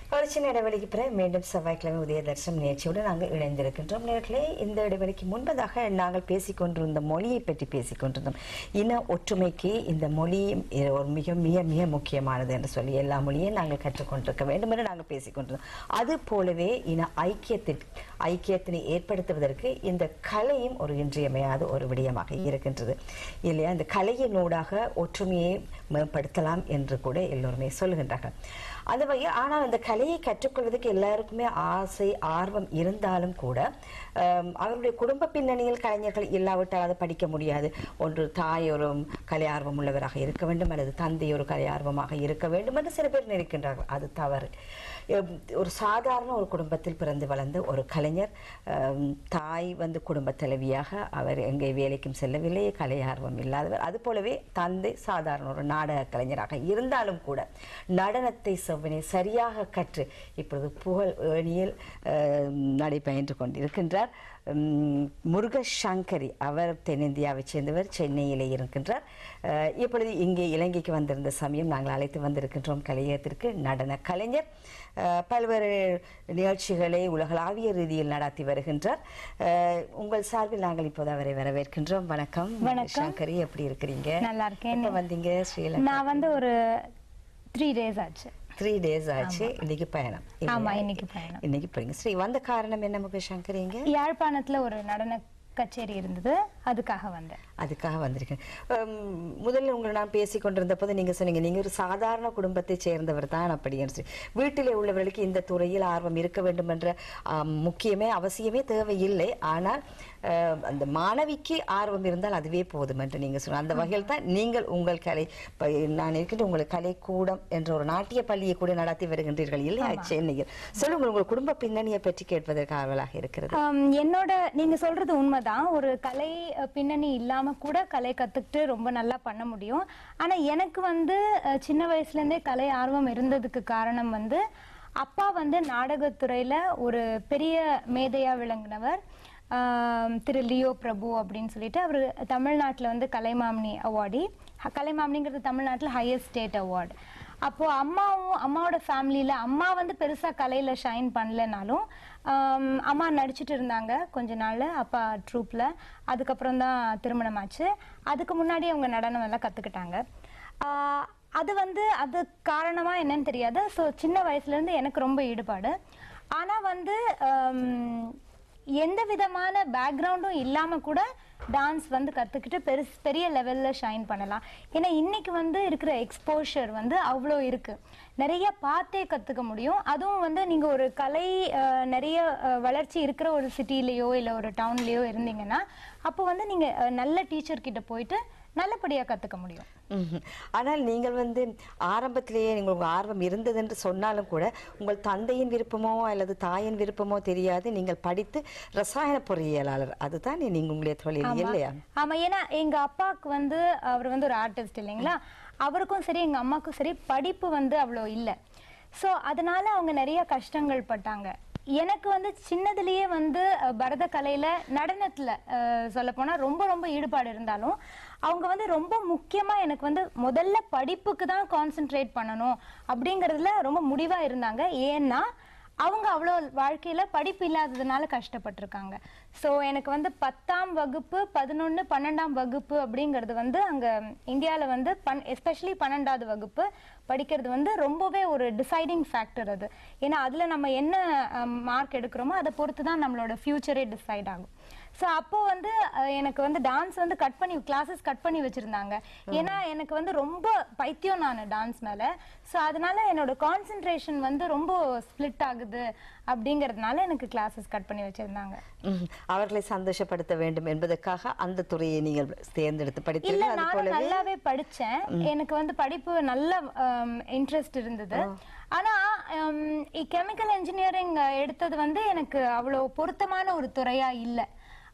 ஒரு சின்ன இடைவெளிக்கு பிறகு மீண்டும் செவ்வாய்க்கிழமை உதய தர்சனம் நிகழ்ச்சியோடு நாங்கள் இணைந்திருக்கின்றோம் நேர்களே இந்த இடைவெளிக்கு முன்பதாக நாங்கள் பேசிக்கொண்டிருந்த மொழியை பற்றி பேசிக்கொண்டிருந்தோம் இன ஒற்றுமைக்கு இந்த மொழி ஒரு மிக மிக மிக முக்கியமானது என்று சொல்லி எல்லா மொழியும் நாங்கள் கற்றுக்கொண்டிருக்க வேண்டும் என்று நாங்கள் பேசிக்கொண்டிருந்தோம் அது போலவே இன ஐக்கியத்திற்கு ஐக்கியத்தினை ஏற்படுத்துவதற்கு இந்த கலையும் ஒரு இன்றியமையாத ஒரு விடயமாக இருக்கின்றது இல்லையா இந்த கலையினூடாக ஒற்றுமையை மேம்படுத்தலாம் என்று கூட எல்லோருமே சொல்லுகின்றார்கள் அந்த வகையில் ஆனால் அந்த கலையை கற்றுக்கொள்வதற்கு எல்லாருக்குமே ஆசை ஆர்வம் இருந்தாலும் கூட ஆம், அவருடைய குடும்ப பின்னணியில் கலைஞர்கள் இல்லாவிட்டால் அதை படிக்க முடியாது ஒன்று தாய் ஒரு கலை ஆர்வம் உள்ளவராக இருக்க வேண்டும் அல்லது தந்தை ஒரு கலை ஆர்வமாக இருக்க வேண்டும் என்று சில பேர் நினைக்கின்றார்கள் அது தவறு எம், ஒரு சாதாரண ஒரு குடும்பத்தில் பிறந்து வளர்ந்த ஒரு கலைஞர் ஆம், தாய் வந்து குடும்ப தலைவியாக அவர் எங்கே வேலைக்கும் செல்லவில்லை கலை ஆர்வம் இல்லாதவர் அது போலவே தந்தை சாதாரண ஒரு நாடக கலைஞராக இருந்தாலும் கூட நடனத்தை செவ்வனை சரியாக கற்று இப்பொழுது புகழ் ஏணியில் ஆம், நடைபெற்று கொண்டிருக்கின்றார் உம், முருகசங்கரி அவர் தென்னிந்தியாவைச் சேர்ந்தவர் சென்னையிலே இருக்கின்றார் அஹ், இப்பொழுது இங்கே இலங்கைக்கு வந்திருந்த சமயம் நாங்கள் அழைத்து வந்திருக்கின்றோம் கலையகத்திற்கு நடன கலைஞர் அஹ், பல்வேறு நிகழ்ச்சிகளை உலகளாவிய ரீதியில் நடத்தி வருகின்றார் அஹ், உங்கள் சார்பில் நாங்கள் இப்போது அவரை வரவேற்கின்றோம் வணக்கம் வணக்கம். சங்கரி எப்படி இருக்கிறீங்க நல்லா இருக்கேன். எப்ப வந்தீங்க ஸ்ரீலங்கா நான் வந்து ஒரு த்ரீ டேஸ் ஆச்சு த்ரீ டேஸ் ஆச்சு இன்னைக்கு பயணம் இல்லையா? ஆமா, இன்னைக்கு பயணம். இன்னைக்கு போறீங்க சரி வந்த காரணம் என்ன முகசங்கரி இங்க யாழ்ப்பாணத்துல ஒரு நடன கச்சேரி இருந்தது அதுக்காக வந்தேன் அதுக்காக வந்திருக்கேன் உம், முதல்ல உங்களை நான் பேசி கொண்டிருந்த போது நீங்க சொன்னீங்க நீங்க ஒரு சாதாரண குடும்பத்தை சேர்ந்தவர் தான் அப்படின்னு சொல்லி வீட்டிலே உள்ளவர்களுக்கு இந்த துறையில் ஆர்வம் இருக்க வேண்டும் என்ற ஆம், முக்கியமே அவசியமே தேவையில்லை ஆனால் அஹ், அந்த மாணவிக்கு ஆர்வம் இருந்தால் அதுவே போதும் என்று நீங்க சொன்ன அந்த வகையில் தான் நீங்கள் உங்கள் கலை ப- நான் இருக்கின்ற உங்கள் கலைக்கூடம் என்ற ஒரு நாட்டிய பள்ளியை கூட நடத்தி வருகின்றீர்கள் இல்லையா சென்னையில் சொல்லுங்கள் உங்கள் குடும்ப பின்னணியை பற்றி கேட்பதற்கு ஆவலாக இருக்கிறது ஆம், என்னோட நீங்க சொல்றது உண்மைதான் ஒரு கலை அஹ், பின்னணி இல்லாம கூட கலை கத்துக்கிட்டு ரொம்ப நல்லா பண்ண முடியும் ஆனா எனக்கு வந்து அஹ், சின்ன வயசுல இருந்தே கலை ஆர்வம் இருந்ததுக்கு காரணம் வந்து அப்பா வந்து நாடகத்துறையில ஒரு பெரிய மேதையா விளங்கினவர் ஆம், திரு லியோ பிரபு அப்படின்னு சொல்லிட்டு அவர் தமிழ்நாட்டில் வந்து கலைமாமணி அவார்டி கலைமாமணிங்கிறது தமிழ்நாட்டில் ஹையஸ்ட் ஸ்டேட் அவார்டு அப்போ அம்மாவும் அம்மாவோட ஃபேமிலியில அம்மா வந்து பெருசா கலையில ஷைன் பண்ணலனாலும் ஆம், அம்மா நடிச்சிட்டு இருந்தாங்க கொஞ்ச நாள் அப்பா ட்ரூப்ல அதுக்கப்புறம் தான் திருமணம் ஆச்சு அதுக்கு முன்னாடி அவங்க நடனம் எல்லாம் கத்துக்கிட்டாங்க ஆஹ், அது வந்து அது காரணமா என்னன்னு தெரியாது ஸோ சின்ன வயசுல இருந்து எனக்கு ரொம்ப ஈடுபாடு ஆனா வந்து ஆம், எந்த விதமான பேக்ரவுண்டும் இல்லாம கூட டான்ஸ் வந்து கத்துக்கிட்டு பெருசு பெரிய லெவல்ல ஷைன் பண்ணலாம் ஏன்னா இன்னைக்கு வந்து இருக்கிற எக்ஸ்போஷர் வந்து அவ்வளோ இருக்கு நிறைய பார்த்தே கத்துக்க முடியும் அதுவும் வந்து நீங்க ஒரு கலை அஹ், நிறைய அஹ், வளர்ச்சி இருக்கிற ஒரு சிட்டிலேயோ இல்ல ஒரு டவுன்லயோ இருந்தீங்கன்னா அப்போ வந்து நீங்க அஹ், நல்ல டீச்சர் கிட்ட போயிட்டு நல்லபடியா கத்துக்க முடியும் ம்ஹும். ஆனால் நீங்கள் வந்து ஆரம்பத்திலேயே நீங்கள் உங்கள் ஆர்வம் இருந்தது என்று சொன்னாலும் கூட உங்கள் தந்தையின் விருப்பமோ அல்லது தாயின் விருப்பமோ தெரியாது நீங்கள் படித்து ரசாயன பொறியியலாளர் அதுதான் நீங்க உங்களுடைய தொழில் இல்லையா ஆமா ஏன்னா எங்க அப்பாவுக்கு வந்து அவர் வந்து ஒரு ஆர்டிஸ்ட் இல்லைங்களா அவருக்கும் சரி எங்க அம்மாக்கும் சரி படிப்பு வந்து அவ்வளோ இல்லை ஸோ அதனால அவங்க நிறைய கஷ்டங்கள் பட்டாங்க எனக்கு வந்து சின்னதுலயே வந்து அஹ், பரத கலையில நடனத்துல சொல்ல போனா ரொம்ப ரொம்ப ஈடுபாடு இருந்தாலும் அவங்க வந்து ரொம்ப முக்கியமா எனக்கு வந்து முதல்ல படிப்புக்கு தான் கான்சென்ட்ரேட் பண்ணணும் அப்படிங்கறதுல ரொம்ப முடிவா இருந்தாங்க ஏன்னா அவங்க அவ்வளோ வாழ்க்கையில படிப்பு இல்லாததுனால கஷ்டப்பட்டிருக்காங்க ஸோ எனக்கு வந்து பத்தாம் வகுப்பு பதினொன்று பன்னெண்டாம் வகுப்பு அப்படிங்கிறது வந்து அங்கே இந்தியாவில் வந்து பன் எஸ்பெஷலி பன்னெண்டாவது வகுப்பு படிக்கிறது வந்து ரொம்பவே ஒரு டிசைடிங் ஃபேக்டர் அது ஏன்னா அதில் நம்ம என்ன மார்க் எடுக்கிறோமோ அதை பொறுத்து தான் நம்மளோட ஃப்யூச்சரே டிசைட் ஆகும் ஸோ அப்போ வந்து அஹ், எனக்கு வந்து டான்ஸ் வந்து கட் பண்ணி கிளாஸஸ் கட் பண்ணி வச்சிருந்தாங்க ஏன்னா எனக்கு வந்து ரொம்ப பைத்தியம் நான் டான்ஸ் மேல ஸோ அதனால என்னோட கான்சென்ட்ரேஷன் வந்து ரொம்ப ஸ்ப்ளிட் ஆகுது அப்படிங்கறதுனால எனக்கு கிளாஸஸ் கட் பண்ணி வச்சிருந்தாங்க ம்ஹும். அவர்களை சந்தோஷப்படுத்த வேண்டும் என்பதற்காக அந்த துறையை நீங்கள் தேர்ந்தெடுத்து இல்ல படித்தீர்கள் அது நானும் போலவே நல்லாவே படிச்சேன் எனக்கு வந்து படிப்பு நல்ல இன்ட்ரெஸ்ட் இருந்தது ஆனா கெமிக்கல் இன்ஜினியரிங் எடுத்தது வந்து எனக்கு அவ்வளவு பொருத்தமான ஒரு துறையா இல்ல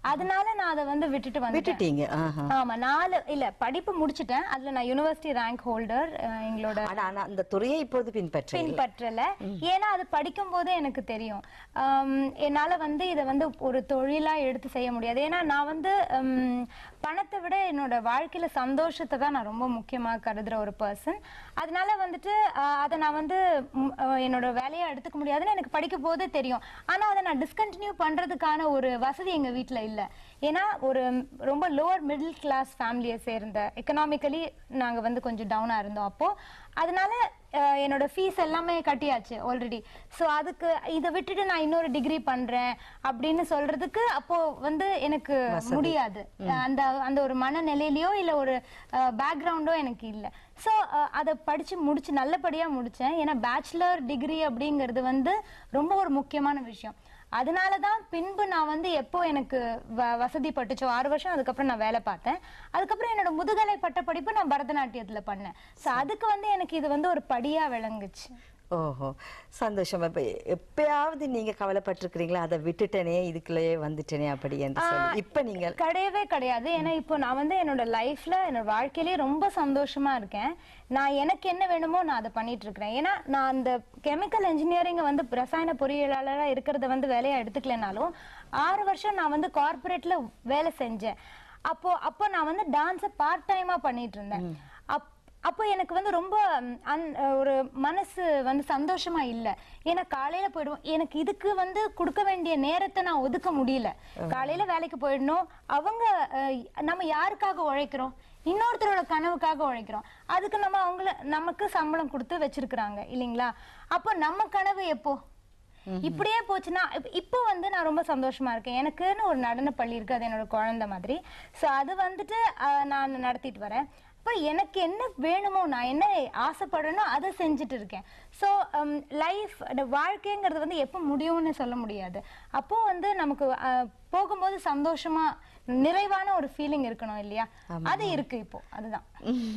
அதனால நான் அதை வந்து விட்டுட்டு வந்துட்டேன் விட்டுட்டீங்க ஆஹா ஆமா நாலு இல்ல படிப்பு முடிச்சிட்டேன் அதுல நான் யுனிவர்சிட்டி ரேங்க் ஹோல்டர் எங்களோட ஆனா ஆனா அந்த துறையை இப்போது பின்பற்ற பின்பற்றல ஏன்னா அது படிக்கும் போதே எனக்கு தெரியும் ஆம், என்னால வந்து இதை வந்து ஒரு தொழிலா எடுத்து செய்ய முடியாது ஏன்னா நான் வந்து ம், பணத்தை விட என்னோட வாழ்க்கையில சந்தோஷத்தை தான் நான் ரொம்ப முக்கியமா கருதுற ஒரு பர்சன் அதனால வந்துட்டு ஆஹ், அதை நான் வந்து ம், அஹ், என்னோட வேலையா எடுத்துக்க முடியாதுன்னு எனக்கு படிக்கும் போதே தெரியும் ஆனா அதை நான் டிஸ்கண்டினியூ பண்றதுக்கான ஒரு வசதி எங்க வீட்ல இல்ல ஏன்னா ஒரு ரொம்ப லோவர் மிடில் கிளாஸ் ஃபேமிலியை சேர்ந்த எக்கனாமிக்கலி நாங்க வந்து கொஞ்சம் டவுனா இருந்தோம் அப்போ அதனால அஹ், என்னோட ஃபீஸ் எல்லாமே கட்டியாச்சு ஆல்ரெடி ஸோ அதுக்கு இதை விட்டுட்டு நான் இன்னொரு டிகிரி பண்றேன் அப்படின்னு சொல்றதுக்கு அப்போ வந்து எனக்கு முடியாது அந்த அந்த ஒரு மனநிலையிலயோ இல்ல ஒரு பேக்ரவுண்டோ எனக்கு இல்லை ஸோ அதை படிச்சு முடிச்சு நல்லபடியா முடிச்சேன் ஏன்னா பேச்சுலர் டிகிரி அப்படிங்கிறது வந்து ரொம்ப ஒரு முக்கியமான விஷயம் அதனால தான் பின்பு நான் வந்து எப்போ எனக்கு வ- வசதி பட்டுச்சோ ஆறு வருஷம் அதுக்கப்புறம் நான் வேலை பார்த்தேன் அதுக்கப்புறம் என்னோட முதுகலை பட்ட படிப்பு நான் பரதநாட்டியத்துல பண்ணேன் ஸோ அதுக்கு வந்து எனக்கு இது வந்து ஒரு படியா விளங்குச்சு ஓஹோ சந்தோஷம் இப்ப எப்பயாவது நீங்க கவலைப்பட்டிருக்கிறீங்களா அதை விட்டுட்டேனே இதுக்குள்ளேயே வந்துட்டேனே அப்படி என்று சொல்லி இப்ப நீங்க கிடையவே கிடையாது ஏன்னா இப்போ நான் வந்து என்னோட லைஃப்ல என்னோட வாழ்க்கையிலேயே ரொம்ப சந்தோஷமா இருக்கேன் நான் எனக்கு என்ன வேணுமோ நான் அதை பண்ணிட்டு இருக்கிறேன் ஏன்னா நான் அந்த கெமிக்கல் இன்ஜினியரிங் வந்து ரசாயன பொறியியலாளரா இருக்கிறத வந்து வேலையா எடுத்துக்கலனாலும் ஆறு வருஷம் நான் வந்து கார்ப்பரேட்ல வேலை செஞ்சேன் அப்போ அப்போ நான் வந்து டான்ஸை பார்ட் டைமா பண்ணிட்டு இருந்தேன் அப் அப்போ எனக்கு வந்து ரொம்ப ம், அந்- ஒரு மனசு வந்து சந்தோஷமா இல்ல ஏன்னா காலையில போயிடுவோம் எனக்கு இதுக்கு வந்து கொடுக்க வேண்டிய நேரத்தை நான் ஒதுக்க முடியல காலையில வேலைக்கு போயிடணும் அவங்க அஹ், நம்ம யாருக்காக உழைக்கிறோம் இன்னொருத்தரோட கனவுக்காக உழைக்கிறோம் அதுக்கு நம்ம அவங்கள நமக்கு சம்பளம் கொடுத்து வச்சிருக்கிறாங்க இல்லைங்களா அப்போ நம்ம கனவு எப்போ இப்படியே போச்சுன்னா இப்ப- இப்போ வந்து நான் ரொம்ப சந்தோஷமா இருக்கேன் எனக்குன்னு ஒரு நடன பள்ளி இருக்கு அது என்னோட குழந்தை மாதிரி ஸோ அது வந்துட்டு ஆஹ், நான் நடத்திட்டு வரேன் இப்போ எனக்கு என்ன வேணுமோ நான் என்ன ஆசைப்படுறேனோ அதை செஞ்சுட்டு இருக்கேன் ஸோ லைஃப் வாழ்க்கைங்கிறது வந்து எப்போ முடியும்னு சொல்ல முடியாது அப்போ வந்து நமக்கு ஆஹ், போகும்போது சந்தோஷமா நிறைவான ஒரு ஃபீலிங் இருக்கணும் இல்லையா அது இருக்கு இப்போ அதுதான்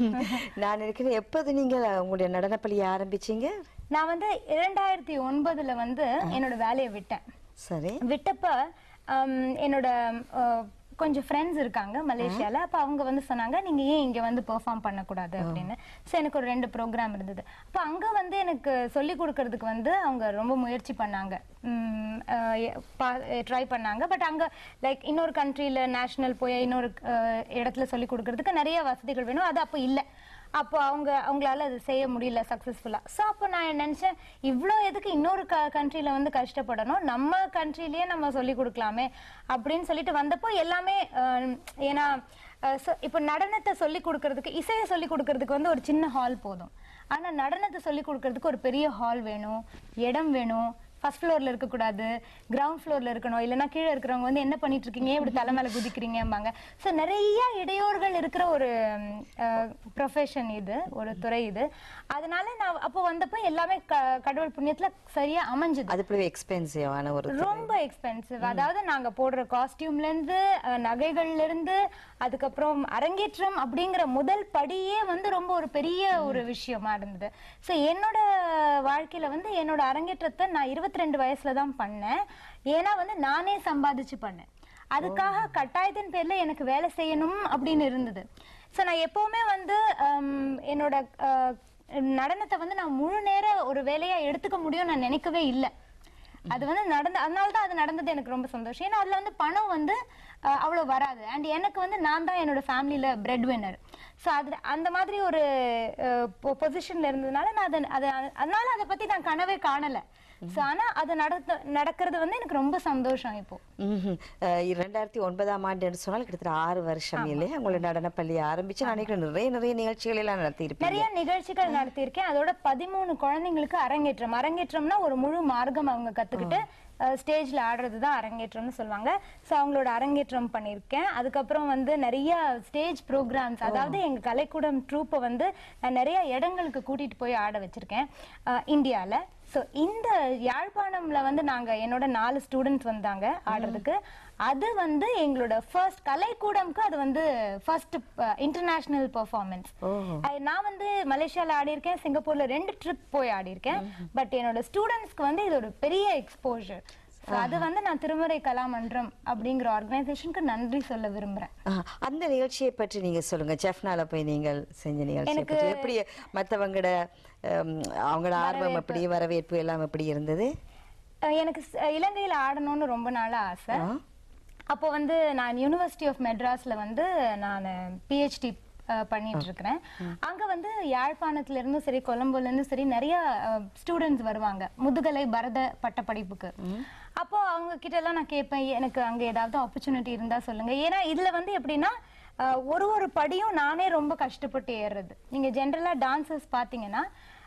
நான் நினைக்கிறேன் எப்போது நீங்க உங்களுடைய நடனப்பள்ளியை ஆரம்பிச்சீங்க நான் வந்து இரண்டாயிரத்தி ஒன்பதுல வந்து என்னோட வேலையை விட்டேன் சரி விட்டப்ப ஹம், என்னோட அஹ், கொஞ்சம் ஃப்ரெண்ட்ஸ் இருக்காங்க மலேசியால அப்ப அவங்க வந்து சொன்னாங்க நீங்க ஏன் இங்க வந்து பெர்ஃபார்ம் பண்ணக்கூடாது அப்படின்னு ஸோ எனக்கு ஒரு ரெண்டு ப்ரோக்ராம் இருந்தது அப்ப அங்க வந்து எனக்கு சொல்லி கொடுக்கறதுக்கு வந்து அவங்க ரொம்ப முயற்சி பண்ணாங்க ட்ரை பண்ணாங்க பட் அங்க லைக் இன்னொரு கண்ட்ரியில நேஷனல் போய் இன்னொரு அஹ், இடத்துல சொல்லி கொடுக்கறதுக்கு நிறைய வசதிகள் வேணும் அது அப்போ இல்லை அப்போ அவங்க அவங்களால அது செய்ய முடியல சக்ஸஸ்ஃபுல்லா ஸோ அப்போ நான் நினைச்சேன் இவ்வளோ எதுக்கு இன்னொரு க கண்ட்ரியில் வந்து கஷ்டப்படணும் நம்ம கண்ட்ரிலேயே நம்ம சொல்லி கொடுக்கலாமே அப்படின்னு சொல்லிட்டு வந்தப்போ எல்லாமே அஹ், ஏன்னா அஹ், so இப்போ நடனத்தை சொல்லி கொடுக்கறதுக்கு இசையை சொல்லி கொடுக்கறதுக்கு வந்து ஒரு சின்ன ஹால் போதும் ஆனா நடனத்தை சொல்லி கொடுக்கறதுக்கு ஒரு பெரிய ஹால் வேணும் இடம் வேணும் ஃபர்ஸ்ட் ஃப்ளோர்ல இருக்கக்கூடாது கிரவுண்ட் ஃப்ளோர்ல இருக்கணும் இல்லைன்னா கீழே இருக்கிறவங்க வந்து என்ன பண்ணிட்டு இருக்கீங்க இப்படி தலை மேல குதிக்கிறீங்கம்பாங்க ஸோ நிறைய இடையூறுகள் இருக்கிற ஒரு ப்ரொஃபஷன் இது ஒரு துறை இது அதனால நான் அப்போ வந்தப்போ எல்லாமே க- கடவுள் புண்ணியத்துல சரியா அமைஞ்சது அது போய் எக்ஸ்பென்சிவான ஒரு ரொம்ப எக்ஸ்பென்சிவ் அதாவது நாங்க போடுற காஸ்டியூம்ல இருந்து அஹ், நகைகள்ல இருந்து அதுக்கப்புறம் அரங்கேற்றம் அப்படிங்கிற முதல் படியே வந்து ரொம்ப ஒரு பெரிய ஒரு விஷயமா இருந்தது ஸோ என்னோட வாழ்க்கையில வந்து என்னோட அரங்கேற்றத்தை நான் இருபத்தி ரெண்டு வயசுல தான் பண்ணேன் ஏன்னா வந்து நானே சம்பாதிச்சு பண்ணேன் அதுக்காக கட்டாயத்தின் பேர்ல எனக்கு வேலை செய்யணும் அப்படின்னு இருந்தது ஸோ நான் எப்பவுமே வந்து ஹம், என்னோட அஹ், நடனத்தை வந்து நான் முழு நேர ஒரு வேலையா எடுத்துக்க முடியும் நான் நினைக்கவே இல்லை அது வந்து நடந்த அதனால தான் அது நடந்தது எனக்கு ரொம்ப சந்தோஷம் ஏன்னா அதுல வந்து பணம் வந்து அஹ், அவ்வளவு வராது அண்ட் எனக்கு வந்து நான் தான் என்னோட ஃபேமிலியில பிரெட் வின்னர் ஸோ அது அந்த மாதிரி ஒரு பொசிஷன்ல இருந்ததுனால நான் அதை அதை அதனால அதை பத்தி நான் கனவே காணல ஸோ ஆனா அது நடத்த நடக்கிறது வந்து எனக்கு ரொம்ப சந்தோஷம் இப்போ ம்ஹும். அஹ் இரண்டாயிரத்தி ஒன்பதாம் ஆண்டு என்று சொன்னால் கிட்டத்தட்ட ஆறு வருஷம் இல்லையா உங்களுடைய நடனப்பள்ளி ஆரம்பிச்சு நான் நினைக்கிறேன் நிறைய நிறைய நிகழ்ச்சிகள் எல்லாம் நடத்தியிருப்பீங்க நிறைய நிகழ்ச்சிகள் நடத்தியிருக்கேன் அதோட பதிமூணு குழந்தைங்களுக்கு அரங்கேற்றம் அரங்கேற்றம்னா ஒரு முழு மார்க்கம் அவங்க கத்துக்கிட்டு ஸ்டேஜ்ல ஆடுறது தான் அரங்கேற்றம்னு சொல்லுவாங்க ஸோ அவங்களோட அரங்கேற்றம் பண்ணியிருக்கேன் அதுக்கப்புறம் வந்து நிறைய ஸ்டேஜ் ப்ரோக்ராம்ஸ் அதாவது எங்க கலைக்கூடம் ட்ரூப்பை வந்து நான் நிறைய இடங்களுக்கு கூட்டிட்டு போய் ஆட வச்சிருக்கேன் அஹ், இந்தியால ஸோ இந்த யாழ்ப்பாணம்ல வந்து நாங்க என்னோட நாலு ஸ்டூடெண்ட்ஸ் வந்தாங்க ஆடுறதுக்கு அது வந்து எங்களோட ஃபர்ஸ்ட் கலைக்கூடம்க்கு அது வந்து ஃபர்ஸ்ட் இன்டர்நேஷனல் பெர்ஃபார்மன்ஸ் அது நான் வந்து மலேசியால ஆடி இருக்கேன் சிங்கப்பூர்ல ரெண்டு ட்ரிப் போய் ஆடி இருக்கேன் பட் என்னோட ஸ்டூடெண்ட்ஸ்க்கு வந்து இது ஒரு பெரிய எக்ஸ்போஜர் So அது வந்து நான் திருமறை கலாமன்றம் அப்படிங்கிற ஆர்கனைசேஷனுக்கு நன்றி சொல்ல விரும்புறேன் ஆ, அந்த நிகழ்ச்சியை பற்றி நீங்க சொல்லுங்க ஜெஃப்னால போய் நீங்கள் செஞ்ச நிகழ்ச்சியை பற்றி எப்படி மற்றவங்களோட அவங்களோட ஆர்வம் எப்படி வரவேற்பு எல்லாம் எப்படி இருந்தது அஹ் எனக்கு ஸ்- இலங்கையில ஆடணும்னு ரொம்ப நாளா ஆசை ஆ. அப்போ வந்து நான் யூனிவர்சிட்டி ஆஃப் மெட்ராஸ்ல வந்து நான் பிஹெச்டி பண்ணிட்டு இருக்கிறேன் அங்க வந்து யாழ்ப்பாணத்துல இருந்தும் சரி கொலம்புல இருந்தும் சரி நிறைய ஸ்டூடெண்ட்ஸ் வருவாங்க முதுகலை பரத பட்டப்படிப்புக்கு அப்போ அவங்க கிட்ட எல்லாம் நான் கேட்பேன் எனக்கு அங்க ஏதாவது ஆப்பர்ச்சுனிட்டி இருந்தா சொல்லுங்க ஏன்னா இதுல வந்து எப்படின்னா அஹ், ஒரு ஒரு படியும் நானே ரொம்ப கஷ்டப்பட்டு ஏறுறது நீங்க ஜென்ரலா டான்சர்ஸ் பாத்தீங்கன்னா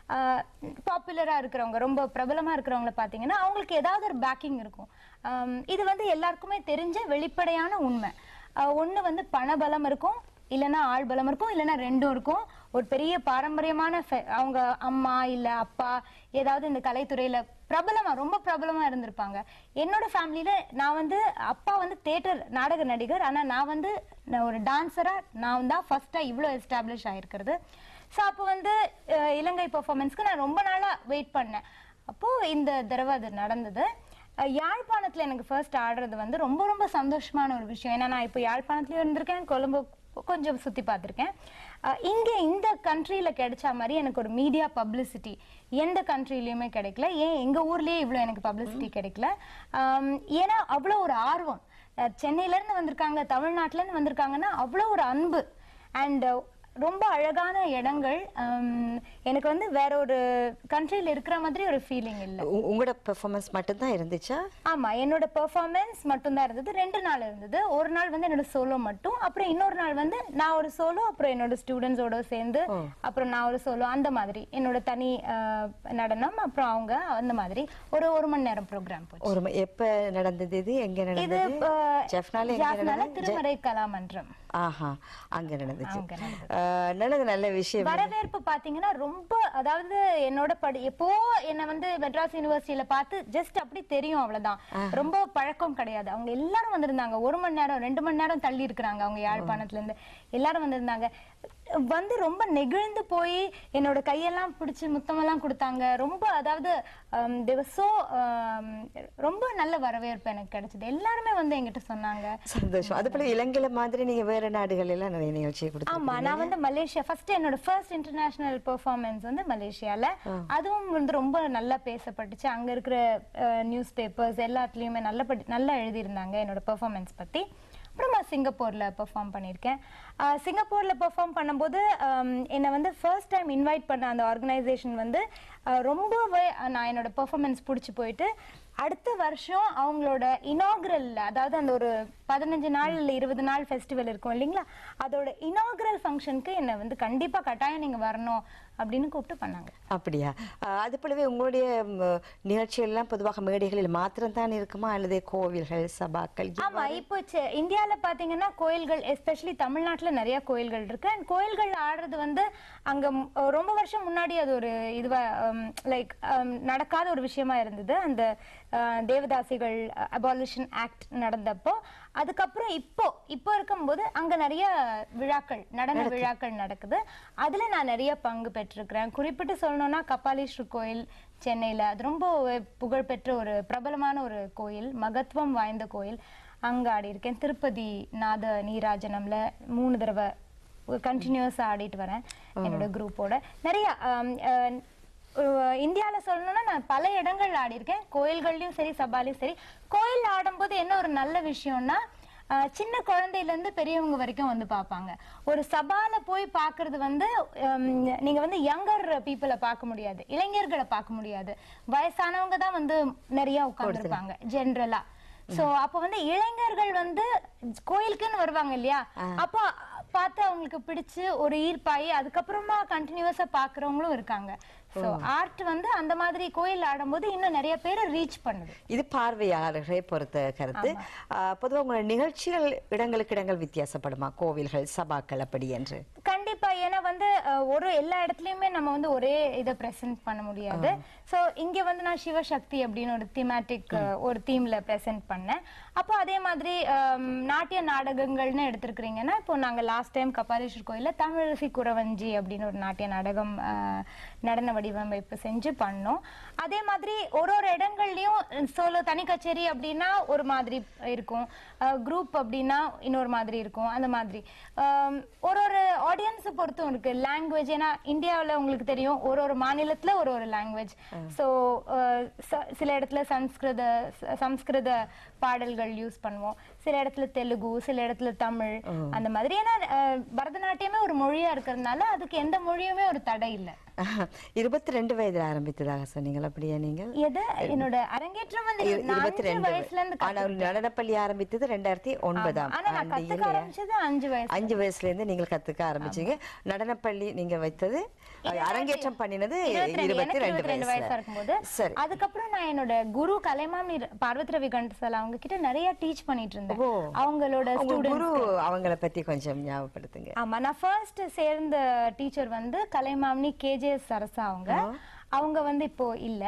பாப்புலரா இருக்கிறவங்க ரொம்ப பிரபலமா இருக்கிறவங்கள பாத்தீங்கன்னா அவங்களுக்கு ஏதாவது ஒரு பேக்கிங் இருக்கும் ஆம், இது வந்து எல்லாருக்குமே தெரிஞ்ச வெளிப்படையான உண்மை அஹ், ஒண்ணு வந்து பணபலம் இருக்கும் இல்லைன்னா ஆள் பலம் இருக்கும் இல்லைன்னா ரெண்டும் இருக்கும் ஒரு பெரிய பாரம்பரியமான fe- அவங்க அம்மா இல்ல அப்பா ஏதாவது இந்த கலைத்துறையில பிரபலமா ரொம்ப பிரபலமா இருந்திருப்பாங்க என்னோட ஃபேமிலியில நான் வந்து அப்பா வந்து தேட்டர் நாடக நடிகர் ஆனா நான் வந்து நான் ஒரு டான்சரா நான் தான் ஃபர்ஸ்டா இவ்வளோ எஸ்டாப்ளிஷ் ஆயிருக்கிறது ஸோ அப்போ வந்து அஹ், இலங்கை பெர்ஃபார்மன்ஸ்க்கு நான் ரொம்ப நாளா வெயிட் பண்ணேன் அப்போ இந்த தடவை அது நடந்தது அஹ், யாழ்ப்பாணத்துல எனக்கு ஃபர்ஸ்ட் ஆடுறது வந்து ரொம்ப ரொம்ப சந்தோஷமான ஒரு விஷயம் ஏன்னா நான் இப்போ யாழ்ப்பாணத்துலயும் இருந்திருக்கேன் கொழும்பு கொஞ்சம் சுத்தி பார்த்திருக்கேன் அஹ், இங்க இந்த கண்ட்ரியில கிடைச்ச மாதிரி எனக்கு ஒரு மீடியா பப்ளிசிட்டி எந்த கண்ட்ரிலயுமே கிடைக்கல ஏன் எங்க ஊர்லயே இவ்வளவு எனக்கு பப்ளிசிட்டி கிடைக்கல ஆம், ஏன்னா அவ்வளோ ஒரு ஆர்வம் அஹ், சென்னையில இருந்து வந்திருக்காங்க தமிழ்நாட்டுல இருந்து வந்திருக்காங்கன்னா அவ்வளோ ஒரு அன்பு அண்ட் ரொம்ப அழகான இடங்கள் ஆம், எனக்கு வந்து வேற ஒரு கண்ட்ரில இருக்கிற மாதிரி ஒரு ஃபீலிங் இல்லை உ- உங்களோட பெர்ஃபார்மன்ஸ் மட்டும்தான் இருந்துச்சா ஆமா என்னோட பெர்ஃபார்மன்ஸ் மட்டும்தான் இருந்தது ரெண்டு நாள் இருந்தது ஒரு நாள் வந்து என்னோட சோலோ மட்டும் அப்புறம் இன்னொரு நாள் வந்து நான் ஒரு சோலோ அப்புறம் என்னோட ஸ்டூடெண்ட்ஸோட சேர்ந்து அப்புறம் நான் ஒரு சோலோ அந்த மாதிரி என்னோட தனி அஹ், நடனம் அப்புறம் அவங்க அந்த மாதிரி ஒரு ஒரு மணி நேரம் ப்ரோக்ராம் போச்சு ஒரு ம- எப்ப நடந்தது இது எங்க இது நடந்தது அஹ், ஜெஃப்னால எங்க ஜாஃப்னால நடந்தது திருமறை கலாமன்றம் ஆஹா அங்க நடந்துச்சு அங்க நடந்தது. ஆஹ், நல்லது நல்ல விஷயம் வரவேற்பு பாத்தீங்கன்னா ரொம்ப அதாவது என்னோட படி எப்போ என்ன வந்து மெட்ராஸ் யூனிவர்சிட்டியில பார்த்து ஜஸ்ட் அப்படி தெரியும் அவ்வளவுதான் ரொம்ப பழக்கம் கிடையாது அவங்க எல்லாரும் வந்திருந்தாங்க ஒரு மணி நேரம் ரெண்டு மணி நேரம் தள்ளி இருக்கிறாங்க அவங்க யாழ்ப்பாணத்துல இருந்து எல்லாரும் வந்திருந்தாங்க வந்து ரொம்ப நெகிழ்ந்து போய் என்னோட கையெல்லாம் பிடிச்சு முத்தமெல்லாம் கொடுத்தாங்க ரொம்ப அதாவது சோ ரொம்ப நல்ல வரவேற்பு எனக்கு கிடைச்சது எல்லாருமே வந்து என்கிட்ட சொன்னாங்க சந்தோஷம் அது போல இலங்கையில மாதிரி நீங்க வேற நாடுகள் எல்லாம் நிறைய நிகழ்ச்சியை கொடுத்து ஆமா நான் வந்து மலேசியா ஃபர்ஸ்ட் என்னோட ஃபர்ஸ்ட் இன்டர்நேஷனல் பெர்ஃபார்மன்ஸ் வந்து மலேசியால அதுவும் வந்து ரொம்ப நல்லா பேசப்பட்டுச்சு அங்க இருக்கிற நியூஸ் பேப்பர்ஸ் எல்லாத்துலயுமே நல்ல நல்லா எழுதியிருந்தாங்க என்னோட பெர்ஃபார்மன்ஸ் பத்தி அப்புறம் நான் சிங்கப்பூர்ல பெர்ஃபார்ம் பண்ணியிருக்கேன் அஹ், சிங்கப்பூர்ல பெர்ஃபார்ம் பண்ணும்போது ஹம், என்னை வந்து ஃபர்ஸ்ட் டைம் இன்வைட் பண்ண அந்த ஆர்கனைசேஷன் வந்து அஹ், ரொம்பவே நான் என்னோட பெர்ஃபார்மன்ஸ் பிடிச்சி போயிட்டு அடுத்த வருஷம் அவங்களோட இனாகுரல் அதாவது அந்த ஒரு பதினஞ்சு நாள் இல்ல இருபது நாள் ஃபெஸ்டிவல் இருக்கும் இல்லைங்களா அதோட இனாகுரல் ஃபங்க்ஷனுக்கு என்னை வந்து கண்டிப்பா கட்டாயம் நீங்க வரணும் அப்படின்னு கூப்பிட்டு பண்ணாங்க அப்படியா ஆஹ், அது போலவே உங்களுடைய ம், நிகழ்ச்சிகள் எல்லாம் பொதுவாக மேடைகளில் மாத்திரம்தான் இருக்குமா அல்லது கோவில்கள் சபாக்கள் ஆமா இப்போ செ- இந்தியால பாத்தீங்கன்னா கோயில்கள் எஸ்பெஷலி தமிழ்நாட்டுல நிறைய கோயில்கள் இருக்கு அண்ட் கோயில்கள் ஆடுறது வந்து அங்க ம், ரொம்ப வருஷம் முன்னாடி அது ஒரு இதுவா லைக் நடக்காத ஒரு விஷயமா இருந்தது அந்த அஹ், தேவதாசிகள் அபாலிஷன் ஆக்ட் நடந்தப்போ அதுக்கப்புறம் இப்போ இப்போ இருக்கும்போது அங்க நிறைய விழாக்கள் நடன விழாக்கள் நடக்குது அதுல நான் நிறைய பங்கு பெற்றிருக்கிறேன் குறிப்பிட்டு சொல்லணும்னா கபாலீஸ்வர் கோயில் சென்னையில அது ரொம்ப புகழ்பெற்ற ஒரு பிரபலமான ஒரு கோயில் மகத்துவம் வாய்ந்த கோயில் அங்க ஆடி இருக்கேன் திருப்பதி நாத நீராஜனம்ல மூணு தடவை கண்டினியூஸா ஆடிட்டு வரேன் என்னோட குரூப்போட நிறைய ஆம், அஹ், அஹ், இந்தியால சொல்லணும்னா நான் பல இடங்கள் ஆடி இருக்கேன் கோயில்கள்லயும் சரி சபாலையும் சரி கோயில் ஆடும்போது என்ன ஒரு நல்ல விஷயம்னா அஹ், சின்ன குழந்தையில இருந்து பெரியவங்க வரைக்கும் வந்து பார்ப்பாங்க ஒரு சபால போய் பார்க்கிறது வந்து ஹம், நீங்க வந்து யங்கர் பீப்புளை பார்க்க முடியாது இளைஞர்களை பார்க்க முடியாது வயசானவங்க தான் வந்து நிறைய உட்கார்ந்துருப்பாங்க ஜென்ரலா சோ அப்ப வந்து இளைஞர்கள் வந்து கோயிலுக்குன்னு வருவாங்க இல்லையா அப்போ பார்த்து அவங்களுக்கு பிடிச்சு ஒரு ஈர்ப்பாயி அதுக்கப்புறமா கண்டினியூஸா பாக்குறவங்களும் இருக்காங்க சோ ஆர்ட் வந்து அந்த மாதிரி கோயில் ஆடும்போது இன்னும் நிறைய பேரை ரீச் பண்ணுது இது பார்வையாளர்களை பொறுத்த கருத்து ஆஹ், பொதுவா உங்களோட நிகழ்ச்சிகள் இடங்களுக்கு இடங்கள் வித்தியாசப்படுமா கோவில்கள் சபாக்கள் அப்படி என்று கண்டிப்பா ஏன்னா வந்து அஹ், ஒரு எல்லா இடத்துலயுமே நம்ம வந்து ஒரே இதை பிரசன்ட் பண்ண முடியாது சோ இங்க வந்து நான் சிவசக்தி அப்படின்னு ஒரு திமேட்டிக் ஒரு தீம்ல பிரசன்ட் பண்ணேன் அப்போ அதே மாதிரி அம், நாட்டிய நாடகங்கள்னு எடுத்திருக்கிறீங்கன்னா இப்போ நாங்க லாஸ்ட் டைம் கபாலீஸ்வர் கோயில்ல தமிழரசி குறவஞ்சி அப்படின்னு ஒரு நாட்டிய நாடகம் அஹ், நடன வடிவமைப்பு செஞ்சு பண்ணோம் அதே மாதிரி ஒரு ஒரு இடங்கள்லயும் சோலோ தனி கச்சேரி அப்படின்னா ஒரு மாதிரி இருக்கும் குரூப் அப்படின்னா இன்னொரு மாதிரி இருக்கும் அந்த மாதிரி ஆம், ஒரு ஒரு ஆடியன்ஸை பொறுத்தும் இருக்கு லாங்குவேஜ் ஏன்னா இந்தியாவில் உங்களுக்கு தெரியும் ஒரு ஒரு மாநிலத்துல ஒரு ஒரு லாங்குவேஜ் ஸோ சில இடத்துல சம்ஸ்கிருத ச- சம்ஸ்கிருத பாடல்கள் யூஸ் பண்ணுவோம் சில இடத்துல தெலுங்கு சில இடத்துல தமிழ் அந்த மாதிரி ஏன்னா அஹ், பரதநாட்டியமே ஒரு மொழியா இருக்கிறதுனால அதுக்கு எந்த மொழியுமே ஒரு தடை இல்லை இருபத்தி ரெண்டு வயதில் ஆரம்பித்ததாக சொன்னீங்களா அப்படியா நீங்கள் எது என்னோட அரங்கேற்றம் வந்து இரு- நான் இருபத்தி அஞ்சு ரெண்டு வயசுல இருந்து ஆனா நடனப்பள்ளி ஆரம்பித்தது ரெண்டாயிரத்தி ஒன்பதாம் ஆனா நான் ஆண்டு கத்துக்க இல்லையா ஆரம்பிச்சது அஞ்சு வயசு அஞ்சு வயசுல இருந்து நீங்கள் கத்துக்க ஆரம்பிச்சீங்க நடனப்பள்ளி நீங்க வைத்தது அரங்கேற்றம் பண்ணினது இருபத்தி ரெண்டு, இருபத்தி எனக்கு ரெண்டு இருபத்தி ரெண்டு வயசா வயசுல இருக்கும்போது சரி அதுக்கப்புறம் நான் என்னோட குரு கலைமாமணி பார்வதி ரவி கண்டசாலா அவங்க கிட்ட நிறைய டீச் பண்ணிட்டு இருந்தேன் ஓ. அவங்களோட உங்க ஸ்டூடெண்ட் குரு அவங்கள பத்தி கொஞ்சம் ஞாபகப்படுத்துங்க ஆமா நான் ஃபர்ஸ்ட் சேர்ந்த டீச்சர் வந்து கலைமாமணி கேஜேஎஸ் சரசா அவங்க அவங்க வந்து இப்போ இல்ல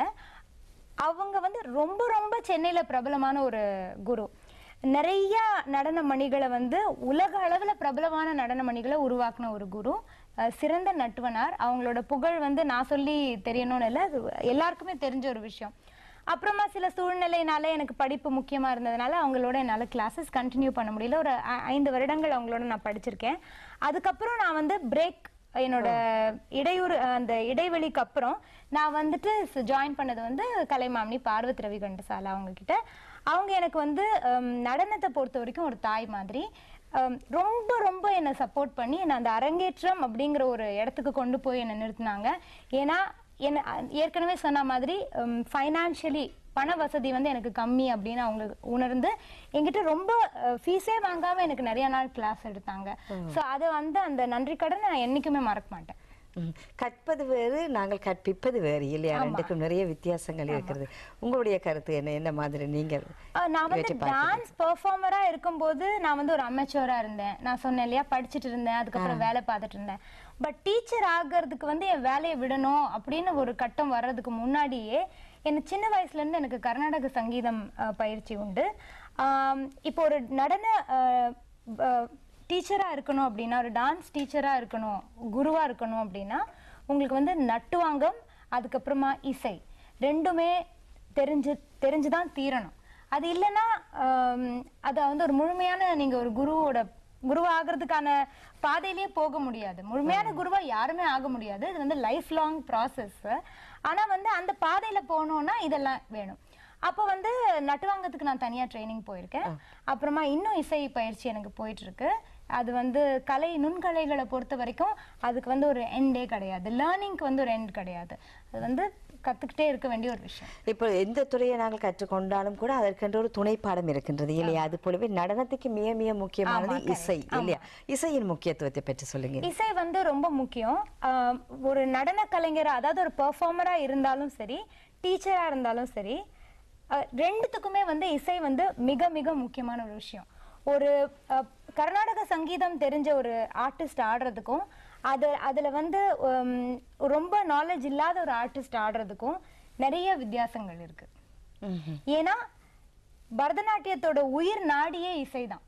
அவங்க வந்து ரொம்ப ரொம்ப சென்னையில பிரபலமான ஒரு குரு நிறைய நடன மணிகளை வந்து உலக அளவுல பிரபலமான நடன மணிகளை உருவாக்குன ஒரு குரு அஹ் சிறந்த நட்டுவனார் அவங்களோட புகழ் வந்து நான் சொல்லி தெரியணும்னு இல்லை அது எல்லாருக்குமே தெரிஞ்ச ஒரு விஷயம் அப்புறமா சில சூழ்நிலையினால எனக்கு படிப்பு முக்கியமா இருந்ததுனால அவங்களோட என்னால கிளாஸஸ் கண்டினியூ பண்ண முடியல ஒரு ஐ- ஐந்து வருடங்கள் அவங்களோட நான் படிச்சிருக்கேன் அதுக்கப்புறம் நான் வந்து பிரேக் என்னோட இடையூறு அந்த இடைவெளிக்கு அப்புறம் நான் வந்துட்டு ஜாயின் பண்ணது வந்து கலைமாமணி பார்வதி ரவி கண்டசாலா அவங்க கிட்ட அவங்க எனக்கு வந்து ஹம், நடனத்தை பொறுத்த வரைக்கும் ஒரு தாய் மாதிரி ஹம், ரொம்ப ரொம்ப என்னை சப்போர்ட் பண்ணி என்னை அந்த அரங்கேற்றம் அப்படிங்கிற ஒரு இடத்துக்கு கொண்டு போய் என்னை நிறுத்தினாங்க ஏன்னா என்ன அ- ஏற்கனவே சொன்ன மாதிரி ஃபைனான்ஷியலி பண வசதி வந்து எனக்கு கம்மி அப்படின்னு அவங்க உணர்ந்து என்கிட்ட ரொம்ப ஃபீஸே வாங்காம எனக்கு நிறைய நாள் கிளாஸ் எடுத்தாங்க ஸோ அதை வந்து அந்த நன்றி கடன் நான் என்னைக்குமே மறக்க மாட்டேன் ம். கற்பது வேறு நாங்கள் கற்பிப்பது வேறு இல்லையா ரெண்டுக்கும் நிறைய வித்தியாசங்கள் இருக்கிறது உங்களுடைய கருத்து என்ன என்ன மாதிரி நீங்கள் அஹ் நான் வந்து யோசிச்சு பார்த்தீங்க. டான்ஸ் பெர்ஃபார்மரா இருக்கும்போது நான் வந்து ஒரு அமெச்சூரா இருந்தேன் நான் சொன்னேன் இல்லையா படிச்சுட்டு இருந்தேன் அதுக்கப்புறம் வேலை பார்த்துட்டு இருந்தேன் பட் டீச்சர் ஆகிறதுக்கு வந்து என் வேலையை விடணும் அப்படின்னு ஒரு கட்டம் வர்றதுக்கு முன்னாடியே எனக்கு சின்ன வயசுல இருந்து எனக்கு கர்நாடக சங்கீதம் அஹ், பயிற்சி உண்டு ஆம், இப்போ ஒரு நடன டீச்சரா இருக்கணும் அப்படின்னா ஒரு டான்ஸ் டீச்சரா இருக்கணும் குருவா இருக்கணும் அப்படின்னா உங்களுக்கு வந்து நட்டுவாங்கம் அதுக்கப்புறமா இசை ரெண்டுமே தெரிஞ்சு தெரிஞ்சுதான் தீரணும் அது இல்லைன்னா ஆம், அதை வந்து ஒரு முழுமையான நீங்க ஒரு குருவோட குருவா ஆகிறதுக்கான பாதையிலேயே போக முடியாது முழுமையான குருவா யாருமே ஆக முடியாது இது வந்து லைஃப் லாங் ப்ராசஸ் ஆனா வந்து அந்த பாதையில போகணும்னா இதெல்லாம் வேணும் அப்போ வந்து நட்டுவாங்கத்துக்கு நான் தனியா ட்ரைனிங் போயிருக்கேன் அப்புறமா இன்னும் இசை பயிற்சி எனக்கு போயிட்டு இருக்கு அது வந்து கலை நுண்கலைகளை பொறுத்த வரைக்கும் அதுக்கு வந்து ஒரு எண்டே கிடையாது லேர்னிங்க்கு வந்து ஒரு எண்ட் கிடையாது அது வந்து கத்துக்கிட்டே இருக்க வேண்டிய ஒரு விஷயம் இப்போ எந்த துறையை நாங்கள் கற்றுக்கொண்டாலும் கூட அதற்கென்ற ஒரு துணை பாடம் இருக்கின்றது இல்லையா அது போலவே நடனத்துக்கு மிக மிக முக்கியமானது ஆமா, இசை இல்லையா இசையின் முக்கியத்துவத்தை பற்றி சொல்லுங்க இசை வந்து ரொம்ப முக்கியம் ஆஹ் ஒரு நடன கலைஞரா அதாவது ஒரு பெர்ஃபார்மரா இருந்தாலும் சரி டீச்சரா இருந்தாலும் சரி ஆஹ் ரெண்டுத்துக்குமே வந்து இசை வந்து மிக மிக முக்கியமான ஒரு விஷயம் ஒரு ஆஹ் கர்நாடக சங்கீதம் தெரிஞ்ச ஒரு ஆர்டிஸ்ட் ஆடுறதுக்கும் அது அதுல வந்து உம், ரொம்ப நாலேஜ் இல்லாத ஒரு ஆர்டிஸ்ட் ஆடுறதுக்கும் நிறைய வித்தியாசங்கள் இருக்கு ம்ஹும். ஏன்னா பரதநாட்டியத்தோட உயிர் நாடியே இசைதான்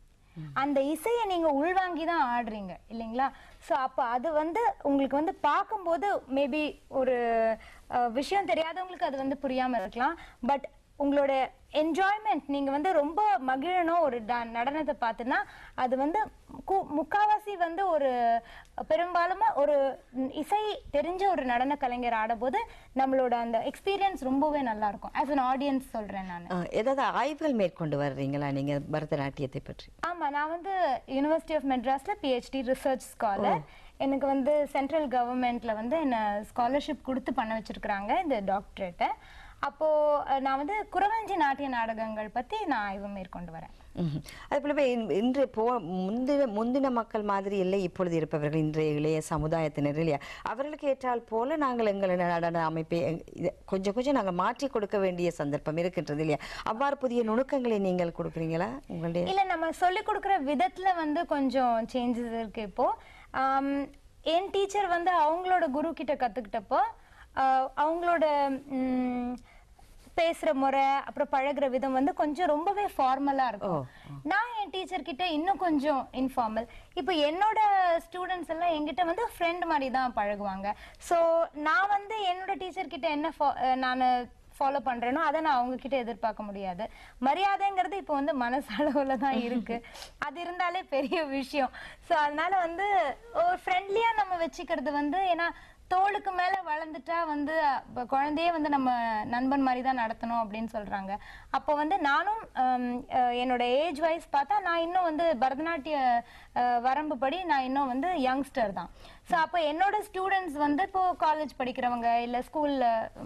அந்த இசையை நீங்க உள்வாங்கி தான் ஆடுறீங்க இல்லைங்களா ஸோ அப்போ அது வந்து உங்களுக்கு வந்து பார்க்கும்போது மேபி ஒரு அஹ், விஷயம் தெரியாதவங்களுக்கு அது வந்து புரியாம இருக்கலாம் பட் உங்களோட என்ஜாய்மெண்ட் நீங்க வந்து ரொம்ப மகிழணும் ஒரு ட- நடனத்தை பார்த்துன்னா அது வந்து கு- முக்காவாசி வந்து ஒரு பெரும்பாலுமா ஒரு இசை தெரிஞ்ச ஒரு நடன கலைஞர் ஆடும்போது நம்மளோட அந்த எக்ஸ்பீரியன்ஸ் ரொம்பவே நல்லா இருக்கும் ஆஸ் an ஆடியன்ஸ் சொல்றேன் நான் ஆ, ஏதாவது ஆய்வுகள் மேற்கொண்டு வர்றீங்களா நீங்க பரதநாட்டியத்தை பற்றி ஆமா நான் வந்து யுனிவர்சிட்டி ஆஃப் மெட்ராஸ்ல பிஹெச்டி ரிசர்ச் ஸ்காலர் எனக்கு வந்து சென்ட்ரல் கவர்மெண்ட்ல வந்து என்ன ஸ்காலர்ஷிப் கொடுத்து பண்ண வச்சிருக்கிறாங்க இந்த டாக்டரேட்டை அப்போ அஹ், நான் வந்து குறவஞ்சி நாட்டிய நாடகங்கள் பத்தி நான் ஆய்வு மேற்கொண்டு வரேன் ம்ஹும். அது போலவே இன்- இன்று போ முந்தின முந்தின மக்கள் மாதிரி இல்லை இப்பொழுது இருப்பவர்கள் இன்றைய இளைய சமுதாயத்தினர் இல்லையா அவர்களுக்கு ஏற்றால் போல நாங்கள் எங்கள் நடன அமைப்பை எங்- இத கொஞ்சம் கொஞ்சம் நாங்கள் மாற்றி கொடுக்க வேண்டிய சந்தர்ப்பம் இருக்கின்றது இல்லையா அவ்வாறு புதிய நுணுக்கங்களை நீங்கள் கொடுக்குறீங்களா உங்களுடைய இல்ல நம்ம சொல்லி கொடுக்குற விதத்துல வந்து கொஞ்சம் சேஞ்சஸ் இருக்கு இப்போ ஆம், என் டீச்சர் வந்து அவங்களோட குரு கிட்ட கத்துக்கிட்டப்போ ஆஹ், அவங்களோட ம், பேசுற முறை அப்புறம் பழகுற விதம் வந்து கொஞ்சம் ரொம்பவே ஃபார்மலா இருக்கும் நான் என் டீச்சர் கிட்ட இன்னும் கொஞ்சம் இன்ஃபார்மல் இப்போ என்னோட ஸ்டூடெண்ட்ஸ் எல்லாம் என்கிட்ட வந்து ஃப்ரெண்ட் மாதிரி தான் பழகுவாங்க ஸோ நான் வந்து என்னோட டீச்சர் கிட்ட என்ன நான் ஃபாலோ பண்றேனோ அதை நான் அவங்க கிட்ட எதிர்பார்க்க முடியாது மரியாதைங்கிறது இப்போ வந்து மனசளவுல தான் இருக்கு அது இருந்தாலே பெரிய விஷயம் ஸோ அதனால வந்து ஒரு ஃப்ரெண்ட்லியா நம்ம வச்சுக்கிறது வந்து ஏன்னா தோளுக்கு மேல வளர்ந்துட்டா வந்து அப்ப குழந்தையே வந்து நம்ம நண்பன் மாதிரி தான் நடத்தணும் அப்படின்னு சொல்றாங்க அப்போ வந்து நானும் ஹம், அஹ், என்னோட ஏஜ் வைஸ் பார்த்தா நான் இன்னும் வந்து பரதநாட்டிய அஹ், வரம்புப்படி நான் இன்னும் வந்து யங்ஸ்டர் தான் ஸோ அப்போ என்னோட ஸ்டூடெண்ட்ஸ் வந்து இப்போ காலேஜ் படிக்கிறவங்க இல்லை ஸ்கூல்ல